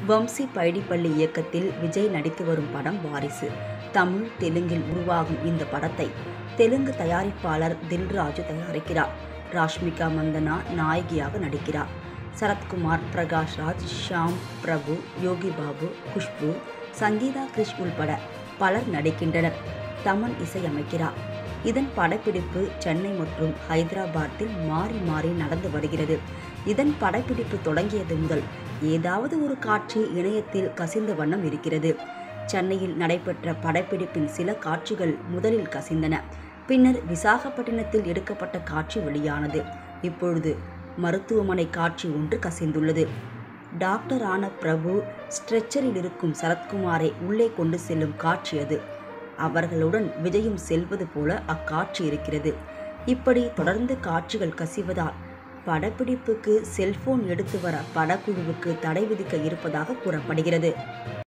வம்சி பைடிப்பள்ளி இயக்கத்தில் விஜய் நடித்து வரும் படம் வாரிசு தமிழ் தெலுங்கில் உருவாகும் இந்த படத்தை தெலுங்கு தயாரிப்பாளர் தில்ராஜு தயாரிக்கிறார் ராஷ்மிகா மந்தனா நாயகியாக நடிக்கிறார் சரத்குமார் பிரகாஷ் ராஜ் ஷாம் பிரபு யோகி பாபு குஷ்பு சங்கீதா கிரிஷ் உள்பட பலர் நடிக்கின்றனர் தமன் இசையமைக்கிறார் இதன் படப்பிடிப்பு சென்னை மற்றும் ஹைதராபாத்தில் மாறி மாறி நடந்து வருகிறது இதன் படப்பிடிப்பு தொடங்கியது முதல் ஏதாவது ஒரு காட்சி இணையத்தில் கசிந்த வண்ணம் இருக்கிறது சென்னையில் நடைபெற்ற படப்பிடிப்பின் சில காட்சிகள் முதலில் கசிந்தன பின்னர் விசாகப்பட்டினத்தில் எடுக்கப்பட்ட காட்சி வெளியானது இப்பொழுது மருத்துவமனை காட்சி ஒன்று கசிந்துள்ளது டாக்டர் ஆன பிரபு ஸ்ட்ரெச்சரில் இருக்கும் சரத்குமாரை உள்ளே கொண்டு செல்லும் காட்சி அது அவர்களுடன் விஜயும் செல்வது போல அக்காட்சி இருக்கிறது இப்படி தொடர்ந்து காட்சிகள் கசிவதால் படப்பிடிப்புக்கு செல்போன் எடுத்து வர படக்குழுவுக்கு தடை விதிக்க இருப்பதாக கூறப்படுகிறது